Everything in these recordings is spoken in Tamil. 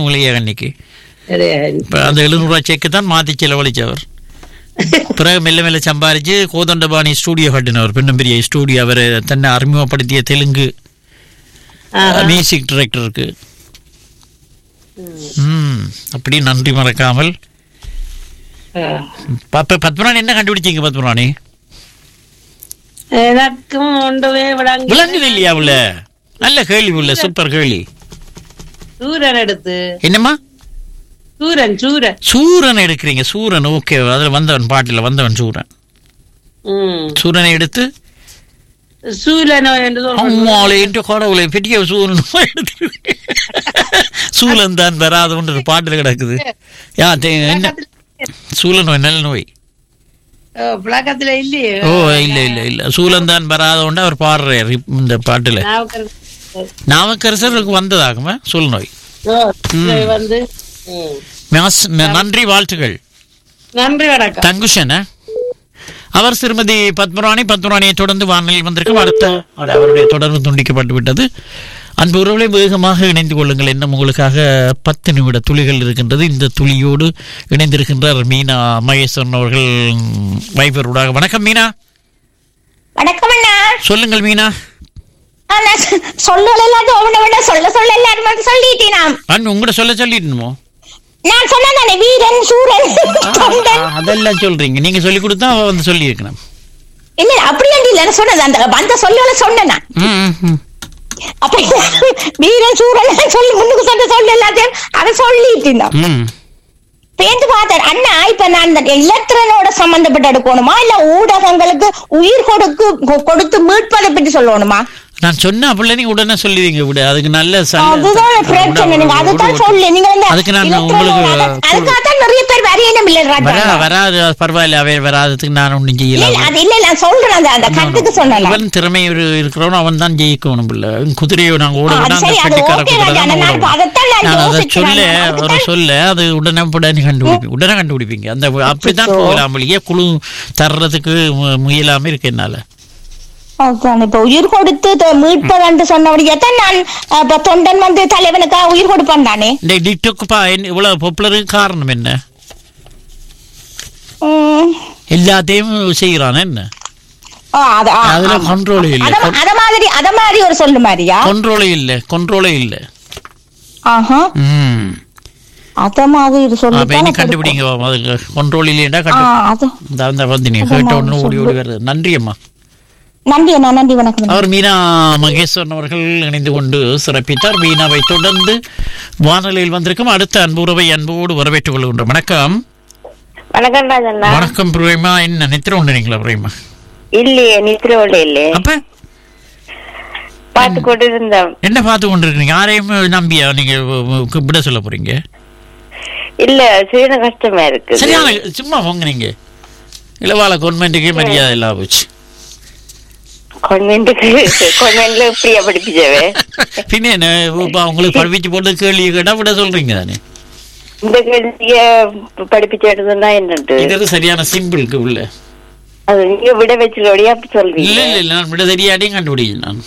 தெரியும் இல்லையா அன்னைக்கு கிடையாது. இப்போ அந்த எழுநூறுவா செக்கு தான் மாற்றி செலவழிச்சவர் பிறகு மெல்ல மெல்ல சம்பாரிச்சு கோதண்டபாணி ஸ்டூடியோ கட்டினவர் பின்னும் பெரிய ஸ்டூடியோ அவர் தன்னை அறிமுகப்படுத்திய தெலுங்கு ஆஹா. மியூசிக் டைரக்டருக்கு ம் அப்படி நன்றி மறக்காமல் ஆ. பப்ப பத்மராணி என்ன கண்டுபிடிச்சீங்க பத்மராணி எனக்கும் ஒன்றுமே விளங்க விளங்குது இல்லையா உள்ள நல்ல கேள்வி உள்ள சூப்பர் கேள்வி சூரன் எடுத்து என்னம்மா சூரன் சூரன் சூரன் எடுக்கிறீங்க சூரன் ஓகே அதுல வந்தவன் பாட்டில் வந்தவன் சூரன் ம். சூரனை எடுத்து சூரனோ என்று சொல்றோம். அம்மாளே என்று கடவுளை பெரிய சூரன் எடுத்து சூலன் தான் வராதுன்ற ஒரு பாட்டில் கிடக்குது யா தே- என்ன சூல நோய் நல்ல நோய் ஓ, புழக்கத்துல இல்லையே ஓ இல்ல இல்ல இல்ல சூலன் தான் வராதோண்டு அவர் பாடுறார் இப்ப இந்த பாட்டுல நாவுக்கரசர். நாமக்கரசருக்கு வந்ததாகுமா சூல் நோய் ஓ, இதை வந்து ம். மாஸ்- நன்றி வாழ்த்துகள் நன்றி வணக்கம் தங்குஷன் அவர் திருமதி பத்மராணி பத்மராணியை தொடர்ந்து வானொலியில் வந்திருக்கும் அடுத்த அது அவருடைய தொடர்பு துண்டிக்கப்பட்டு விட்டது அன்பு உறவுகளை வேகமாக இணைந்து கொள்ளுங்கள் என்ன உங்களுக்காக பத்து நிமிட துளிகள் இருக்கின்றது இந்த துளியோடு இணைந்திருக்கின்றார் மீனா மகேஸ்வரன் அவர்கள் வைபரூடாக வணக்கம் மீனா வணக்கம் அண்ணா சொல்லுங்கள் மீனா ஆ, நான் சொ- சொல்லல எல்லாத்தையும் ஒவ்வொன்றை விட சொல்ல சொல்ல எல்லாரும் வந்து சொல்லிட்டேன் நான் அண்ணு உங்கள்கிட்ட சொல்ல சொல்லிடணுமோ நான் சொன்னதானே வீரன் சூரன் தொண்டன் அதெல்லாம் சொல்றீங்க நீங்க சொல்லி கொடுத்தா அவ வந்து சொல்லி இருக்கணும் இல்ல அப்படி இல்ல நான் சொன்னது அந்த அந்த சொல்லல சொன்னேன் நான் ம், ம், ம். அப்ப வீரன் சூரன் சொல்லி முன்னுக்கு சொன்ன சொல்ல எல்லாத்தையும் அதை சொல்லிட்டேன் நான். ம் பேந்து பார்த்தேன் அண்ணா இப்ப நான் இந்த இலத்திரனோட சம்பந்தப்பட்டு எடுக்கணுமா இல்ல ஊடகங்களுக்கு உயிர் கொடுக்கு கொ- கொடுத்து மீட்பதை பற்றி சொல்லணுமா நான் சொன்ன அப்படில நீங்க உடனே சொல்லுவீங்க விட அதுக்கு நல்ல சல்ல- அதுதான் பிரச்சனை நீங்க அதுதான் சொல்லு நீங்க இந்த அதுக்கு நான் electron உங்களுக்கு ஓட- அதுக்காகத்தான் நிறைய பேர் வரையணும் இல்ல வரா ராஜா வராது அது பரவாயில்ல அவை வராததுக்கு நான் ஒன்றும் இல்ல செய்யல இல்ல, அது இல்ல நான் சொல்றேன் அந்த அந்த கருத்துக்கு சொன்னேன் இவன் திறமை இரு- இருக்கிறவன் அவன் தான் ஜெயிக்கணும் பிள்ளை குதிரையை நாங்க ஓட ஆ, விட அது அந்த சரி, அது பெட்டிக்கார okay குதிரை ராஜா, தான் நான் ஓடும். அதைத்தான் நான் நான் அதை யோசிக்கிறேன். சொல்ல நான் ஒரு அதுதான் சொல்ல அது உடனே உடனே கண்டுபிடிப்பீங்க உடனே கண்டுபிடிப்பீங்க அந்த அப்படித்தான் போகலாம் இல்லையே குழு தர்றதுக்கு மு- முயலாம இருக்கு என்னால அதான் இப்ப உயிர் கொடுத்து த- மீட்பதன்று சொன்னபடியே தான் நான் அஹ், இப்ப தொண்டன் வந்து தலைவனுக்காக உயிர் கொடுப்பான் தானே இந்த டிக்டாக் பா என்ன இவ்வளவு பாப்புலருக்கு காரணம் என்ன உம். எல்லாத்தையும் செய்யறான் என்ன ஆ, அது- ஆ, அதுல ஆமா. control இல்ல. அத அத மாதிரி அத மாதிரி ஒரு சொல்லு மாதிரியா கொண்ட்ரோலே இல்ல கொண்ட்ரோலே இல்ல ஆஹா ம் அத மாதிரி சொல்லு அப்ப என்ன கண்டுபிடிங்க அதுக்கு கொண்ட்ரோல் இல்லையா ஆ, கண்டு அது இந்த அந்த வந்து நீங்க அதான் கேட்ட நான் உடனே ஓடி ஓடி சொல்லு. வருது நன்றி அம்மா நன்றி அண்ணா நன்றி வணக்கம் அவர் மீனா மகேஸ்வரன் அவர்கள் இணைந்து கொண்டு சிறப்பித்தார் மீனாவை தொடர்ந்து வானொலியில் வந்திருக்கும் அடுத்த அன்புறவை அன்போடு வரவேற்றுக் கொள்கின்றோம் வணக்கம் வணக்கம் ராஜண்ணா வணக்கம் பிரேமா என்ன நித்திர உண்டுனீங்களா பிரேமா இல்லையே நித்திரோட இல்லையே அப்ப பார்த்து கொண்டு இருந்தோம் என்ன பார்த்து கொண்டிருக்கீங்க யாரையும் நம்பியா நீங்க வு- விட சொல்ல போறீங்க இல்ல சிறிது கஷ்டமா இருக்கு சரியான சும்மா போங்க நீங்க இளவால கவர்மெண்ட்டுக்கே மரியாதை இல்லாம போச்சு கான்வென்ட்டுக்கு கான்வென்ட்ல இப்படியா படிப்பிச்சவே பின்ன என்ன இப்ப உங்களுக்கு படிப்பிச்சு போட்டு கேள்வி கேட்டா விட சொல்றீங்க தானே இந்த கேள்விய படிப்பிச்சு எடுத்தா என்னட்டு இது சரியான சிம்பிளுக்கு உள்ள அது நீங்க விட வச்சுலோடியா அப்படி இல்ல சொல்றீங்க இல்ல இல்ல நான் விட தெரியாதையும் கண்டுபிடிக்கிறேன் நான்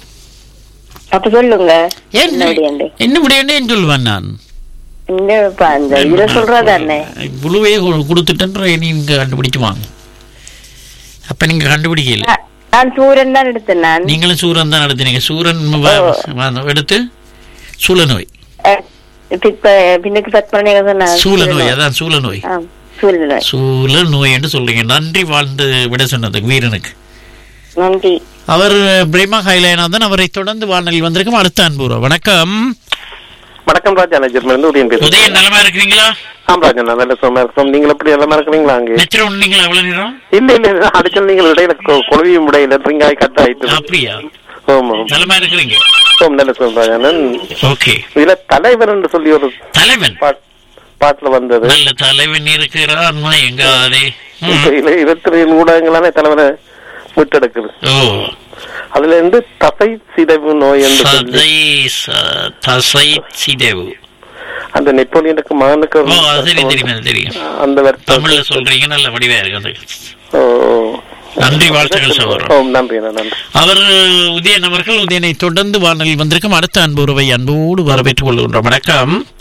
அப்ப சொல்லுங்க ஏன் என்ன விடையாண்டு என்ன விடையாண்டேன்னு சொல்லுவேன் நான் என்னப்பா அந்த இதுல சொல்றதானே புழுவே கொடுத்துட்டேன்ற நீங்க கண்டுபிடிச்சு வாங்க அப்ப நீங்க கண்டுபிடிக்கல நான்- நான் சூரன் தான் எடுத்தேன் நான் நீங்களும் சூரன் தான் நடத்தினீங்க சூரன் வ- வ- எடுத்து சூல நோய் அஹ், இப்ப பின்னுக்கு பத்மனே சொன்ன சூல நோய் அதான் சூல நோய் சூழ்நிலை சூல நோய் என்று சொல்றீங்க நன்றி வாழ்ந்து விட சொன்னதுக்கு வீரனுக்கு நன்றி அவர் பிரேமா ஹைலைனாதன் அவரை தொடர்ந்து வானொலி வந்திருக்கும் அடுத்த அன்புறா வணக்கம் வணக்கம் ராஜா நான் ஜெர்மனிலிருந்து உதயம் பேசுறேன் உதயன் நலமா இருக்கிறீங்களா ஆம் ராஜா நான் நல்ல சுகமா இருக்கோம் நீங்கள் எப்படி நலமா இருக்கிறீங்களா அங்கே நெத்திர நீங்களா எவ்வளவு நேரம் இல்ல இல்ல இல்ல அடிச்சல் நீங்கள் இடையில கொ- கொழுவியும் இடையில ரிங்காய் கட் ஆயிட்டு அப்படியா ஆமா நலமா இருக்கிறீங்க ஓம் நல்ல சுகம் ராஜா நான் ஓகே இதுல தலைவர் என்று சொல்லி ஒரு தலைவன் பாட்- பாட்டுல வந்தது நல்ல தலைவன் இருக்கிறான் எங்காதே ம். இப்ப இல்ல இருபத்தி ஊடகங்களான தலைவரை மீட்டெடுக்குது ஓ அதுல இருந்து தசை சிதைவு நோய் என்று சொல்லி சதை ச- தசை சிதைவு அந்த நெப்போலியனுக்கு மகனுக்கு ஓ ஒரு அது தெரியும் தெரியும் அது தெரியும் அந்த வருத்தம் தமிழ்ல சொல்றீங்க நல்ல வடிவா இருக்கு அது ஓ, நன்றி வாழ்த்துக்கள் சகோதரர் ஓம் நன்றி அண்ணா, நன்றி அவர் உதயன் அவர்கள் உதயனை தொடர்ந்து வானொலியில் வந்திருக்கும் அடுத்த அன்பு உறவை அன்போடு வரவேற்றுக் கொள்கின்றோம் வணக்கம்